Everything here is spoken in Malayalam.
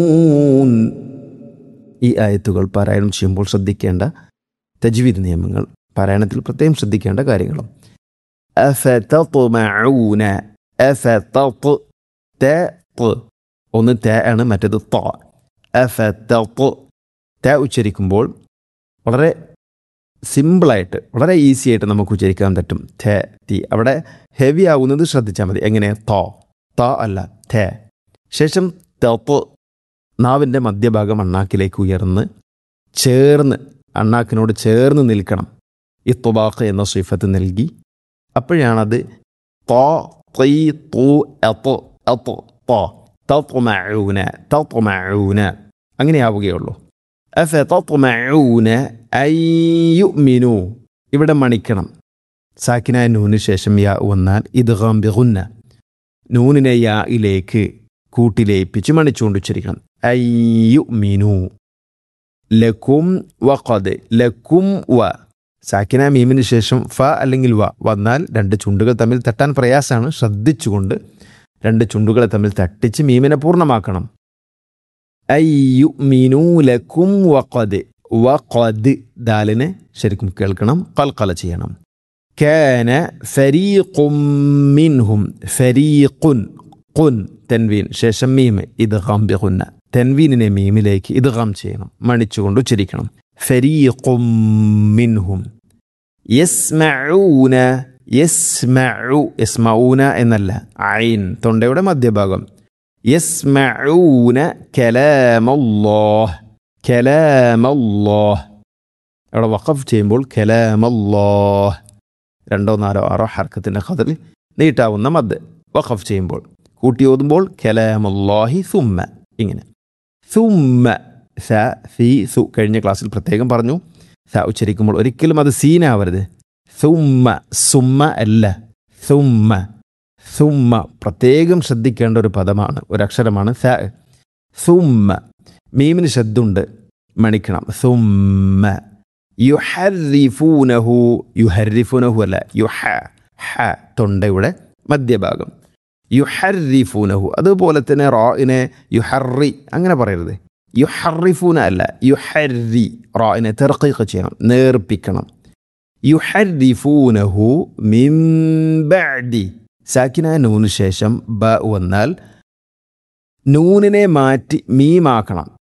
ഈ ആയത്തുകൾ പാരായണം ചെയ്യുമ്പോൾ ശ്രദ്ധിക്കേണ്ട തജ്വീദ് നിയമങ്ങൾ പാരായണത്തിൽ പ്രത്യേകം ശ്രദ്ധിക്കേണ്ട കാര്യങ്ങളും അഫതത്മഊന അഫതത് ത ത്. ഒന്ന് ത ആണ് മറ്റേത് ത അഫതത് ത ഉച്ചരിക്കുമ്പോൾ വളരെ സിമ്പിളായിട്ട് വളരെ ഈസി ആയിട്ട് നമുക്ക് ഉച്ചരിക്കാൻ പറ്റും ഥ തി അവിടെ ഹെവി ആവുന്നത് ശ്രദ്ധിച്ചാൽ മതി എങ്ങനെ ത ത അല്ല ഥ ശേഷം തപ്പ് നാവിൻ്റെ മധ്യഭാഗം അണ്ണാക്കിലേക്ക് ഉയർന്ന് ചേർന്ന് അണ്ണാക്കിനോട് ചേർന്ന് നിൽക്കണം ഇത്തുബാഖ് എന്ന സിഫത്ത് നൽകി അപ്പോഴാണത് തോ ത്രീ തൂ എത്ത് എത്ത് തോ തത്മഊന തത്മഊന അങ്ങനെയാവുകയുള്ളൂ അഫ തത്മഊന അയ്യുമിനു ഇവിടെ മണിക്കണം സാക്കിനായ നൂന് ശേഷം യാ വന്നാൽ ഇത് ഗംബിഗുന്ന നൂനിനെ യായിലേക്ക് കൂട്ടിലേപ്പിച്ച് മണിച്ചുകൊണ്ട് ഉച്ചരിക്കണം അയ്യുമിനു ലക്കും വഖദ് ലക്കും വ സാക്കിന മീമിന് ശേഷം ഫ അല്ലെങ്കിൽ വ വന്നാൽ രണ്ട് ചുണ്ടുകൾ തമ്മിൽ തട്ടാൻ പ്രയാസമാണ് ശ്രദ്ധിച്ചുകൊണ്ട് രണ്ട് ചുണ്ടുകളെ തമ്മിൽ തട്ടിച്ച് മീമിനെ പൂർണ്ണമാക്കണം അയ്യുമിനു ലക്കും വഖദ് വഖദ് ദാലിനെ ശരിക്കും കേൾക്കണം കൽക്കല ചെയ്യണം കാന ഫരീഖും മിൻഹും ഫരീഖുൻ ഖുൻ തെൻവീൻ ശേഷം മീമ് ഇത് ബിഗുന്ന തെൻവീനിനെ മീമിലേക്ക് ഇത് ചെയ്യണം മണിച്ചുകൊണ്ട് ഉച്ചരിക്കണം ഫരീഖും മിൻഹും യസ്മഊന യസ്മഉ യസ്മഊന എന്നല്ല ഐൻ തൊണ്ടയുടെ മധ്യഭാഗം യസ്മഊന കലാമല്ലാഹ് കലാമല്ലാഹ് അവിടെ വഖഫ് ചെയ്യുമ്പോൾ കലാമല്ലാഹ് രണ്ടോ നാലോ ആറോ ഹർക്കത്തിൻ്റെ ഖദറിൽ നീട്ടാവുന്ന മദ് വഖഫ് ചെയ്യുമ്പോൾ കൂട്ടി ഓതുമ്പോൾ കലാമല്ലാഹി സുമ്മ ഇങ്ങനെ സുമ്മ സ സി സു കഴിഞ്ഞ ക്ലാസ്സിൽ പ്രത്യേകം പറഞ്ഞു സ ഉച്ചരിക്കുമ്പോൾ ഒരിക്കലും അത് സീനാവരുത് സുമ്മ സുമ്മ അല്ല സുമ്മ സുമ്മ പ്രത്യേകം ശ്രദ്ധിക്കേണ്ട ഒരു പദമാണ് ഒരു അക്ഷരമാണ് സ സുമ്മ മീമിന് ശബ്ദമുണ്ട് മണിക്കണം സുമ്മ യുഹരിഫൂനഹു യുഹരിഫുനഹു അല്ല യുഹ ഹ തൊണ്ടയുടെ മധ്യഭാഗം യുഹരിഫൂനഹു അതുപോലെ തന്നെ റായിനെ യുഹറി അങ്ങനെ പറയരുത് യുഹറിഫൂന അല്ല യുഹരി റായിനെ തെർക്കീഖ് ചെയ്യണം നേർപ്പിക്കണം യുഹരിഫൂനഹു മിംബഅദി സാക്കിന നൂന് ശേഷം ബ വന്നാൽ നൂനിനെ മാറ്റി മീമാക്കണം